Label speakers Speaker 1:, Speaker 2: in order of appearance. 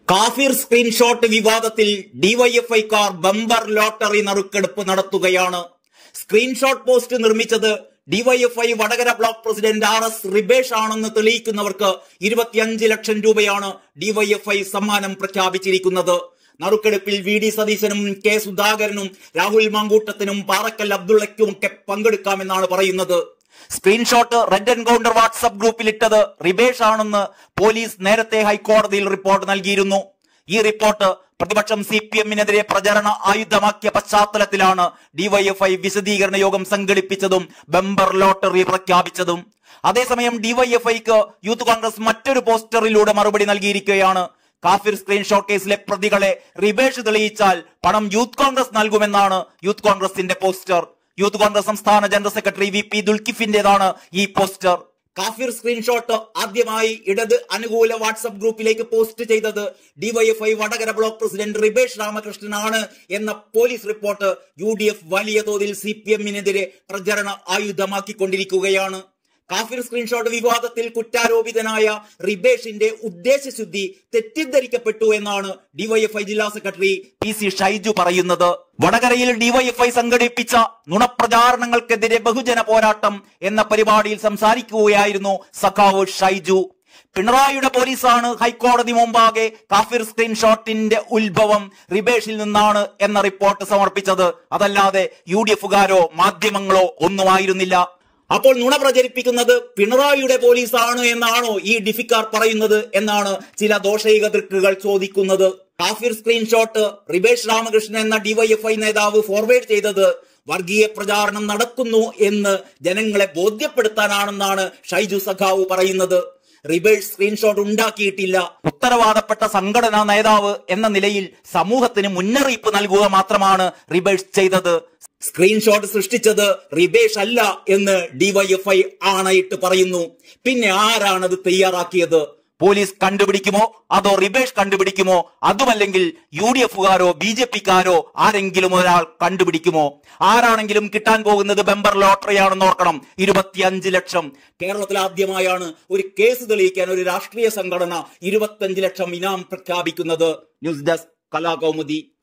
Speaker 1: കാഫിർ സ്ക്രീൻഷോട്ട് വിവാദത്തിൽ ഡിവൈഎഫ്ഐക്കാർ bumper lottery നറുക്കെടുപ്പ് നടത്തുകയാണ് സ്ക്രീൻഷോട്ട് പോസ്റ്റ് നിർമ്മിച്ചത് DYFI Vadakara block president R S Ribesh ആണെന്ന് തെളിയിക്കുന്നവർക്ക് ഇരുപത്തിയഞ്ച് ലക്ഷം രൂപയാണ് ഡിവൈഎഫ്ഐ സമ്മാനം പ്രഖ്യാപിച്ചിരിക്കുന്നത് നറുക്കെടുപ്പിൽ വി ഡി സതീശനും കെ സുധാകരനും രാഹുൽ മാങ്കൂട്ടത്തിനും പാറക്കൽ അബ്ദുള്ളയ്ക്കും ഒക്കെ പങ്കെടുക്കാമെന്നാണ് പറയുന്നത് സ്ക്രീൻഷോട്ട് റെഡ് എൻകൗണ്ടർ വാട്സ്ആപ്പ് ഗ്രൂപ്പിൽ ഇട്ടത് റിബേഷ് ആണെന്ന് പോലീസ് നേരത്തെ ഹൈക്കോടതിയിൽ റിപ്പോർട്ട് നൽകിയിരുന്നു ഈ റിപ്പോർട്ട് പ്രതിപക്ഷം സി പി എമ്മിനെതിരെ പ്രചരണ ആയുധമാക്കിയ പശ്ചാത്തലത്തിലാണ് ഡിവൈഎഫ്ഐ വിശദീകരണ യോഗം സംഘടിപ്പിച്ചതും ബമ്പർ ലോട്ടറി പ്രഖ്യാപിച്ചതും അതേസമയം ഡിവൈഎഫ്ഐക്ക് യൂത്ത് കോൺഗ്രസ് മറ്റൊരു പോസ്റ്ററിലൂടെ മറുപടി നൽകിയിരിക്കുകയാണ് കാഫിർ സ്ക്രീൻഷോട്ട് കേസിലെ പ്രതികളെ റിബേഷ് തെളിയിച്ചാൽ പണം യൂത്ത് കോൺഗ്രസ് നൽകുമെന്നാണ് യൂത്ത് കോൺഗ്രസിന്റെ പോസ്റ്റർ യൂത്ത് കോൺഗ്രസ് സംസ്ഥാന ജനറൽ സെക്രട്ടറി വി പി ദുൽക്കിഫിന്റേതാണ് ഈ പോസ്റ്റർ കാഫിർ സ്ക്രീൻഷോട്ട് ആദ്യമായി ഇടത് അനുകൂല വാട്സ്ആപ്പ് ഗ്രൂപ്പിലേക്ക് പോസ്റ്റ് ചെയ്തത് DYFI Vadakara block president Ribesh രാമകൃഷ്ണനാണ് എന്ന police report U D F വലിയ തോതിൽ സി പി എമ്മിനെതിരെ പ്രചരണ ആയുധമാക്കിക്കൊണ്ടിരിക്കുകയാണ് കാഫിർ സ്ക്രീൻഷോട്ട് വിവാദത്തിൽ കുറ്റാരോപിതനായ റിബേഷിന്റെ ഉദ്ദേശശുദ്ധി തെറ്റിദ്ധരിക്കപ്പെട്ടു എന്നാണ് ഡിവൈഎഫ്ഐ ജില്ലാ സെക്രട്ടറി പി സി ഷൈജു പറയുന്നത് വടകരയിൽ ഡിവൈഎഫ്ഐ സംഘടിപ്പിച്ച നുണപ്രചാരണങ്ങൾക്കെതിരെ ബഹുജന പോരാട്ടം എന്ന പരിപാടിയിൽ സംസാരിക്കുകയായിരുന്നു സഖാവ് ഷൈജു പിണറായിയുടെ പോലീസാണ് ഹൈക്കോടതി മുമ്പാകെ കാഫിർ സ്ക്രീൻഷോട്ടിന്റെ ഉത്ഭവം റിബേഷിൽ നിന്നാണ് എന്ന റിപ്പോർട്ട് സമർപ്പിച്ചത് അതല്ലാതെ യു ഡി എഫുകാരോ മാധ്യമങ്ങളോ ഒന്നുമായിരുന്നില്ല അപ്പോൾ നുണ പ്രചരിപ്പിക്കുന്നത് പിണറായിയുടെ പോലീസാണ് എന്നാണോ ഈ ഡിഫിക്കാർ പറയുന്നത് എന്നാണ് ചില ദോഷൈക ദൃക്കുകൾ ചോദിക്കുന്നത് കാഫിർ സ്ക്രീൻഷോട്ട് റിബേഷ് രാമകൃഷ്ണൻ എന്ന ഡിവൈഎഫ്ഐ നേതാവ് ഫോർവേഡ് ചെയ്തത് വർഗീയ പ്രചാരണം നടക്കുന്നു എന്ന് ജനങ്ങളെ ബോധ്യപ്പെടുത്താനാണെന്നാണ് ഷൈജു സഖാവ് പറയുന്നത് റിബേഷ് സ്ക്രീൻഷോട്ട് ഉണ്ടാക്കിയിട്ടില്ല ഉത്തരവാദപ്പെട്ട സംഘടനാ നേതാവ് എന്ന നിലയിൽ സമൂഹത്തിന് മുന്നറിയിപ്പ് നൽകുക മാത്രമാണ് റിബേഷ് ചെയ്തത് സ്ക്രീൻഷോട്ട് സൃഷ്ടിച്ചത് റിബേഷ് അല്ല എന്ന് ഡിവൈഎഫ്ഐ ആണയിട്ട് പറയുന്നു പിന്നെ ആരാണത് തയ്യാറാക്കിയത് പോലീസ് കണ്ടുപിടിക്കുമോ അതോ റിബേഷ് കണ്ടുപിടിക്കുമോ അതുമല്ലെങ്കിൽ യു ഡി എഫുകാരോ ബി ജെ പിക്കാരോ ആരെങ്കിലും ഒരാൾ കണ്ടുപിടിക്കുമോ ആരാണെങ്കിലും കിട്ടാൻ പോകുന്നത് ബെമ്പർ ലോട്ടറിയാണെന്ന് ഓർക്കണം ഇരുപത്തിയഞ്ച് ലക്ഷം കേരളത്തിൽ ആദ്യമായാണ് ഒരു കേസ് തെളിയിക്കാൻ ഒരു രാഷ്ട്രീയ സംഘടന ഇരുപത്തിയഞ്ച് ലക്ഷം ഇനാം പ്രഖ്യാപിക്കുന്നത് ന്യൂസ് ഡെസ്ക് കലാകൗമുദി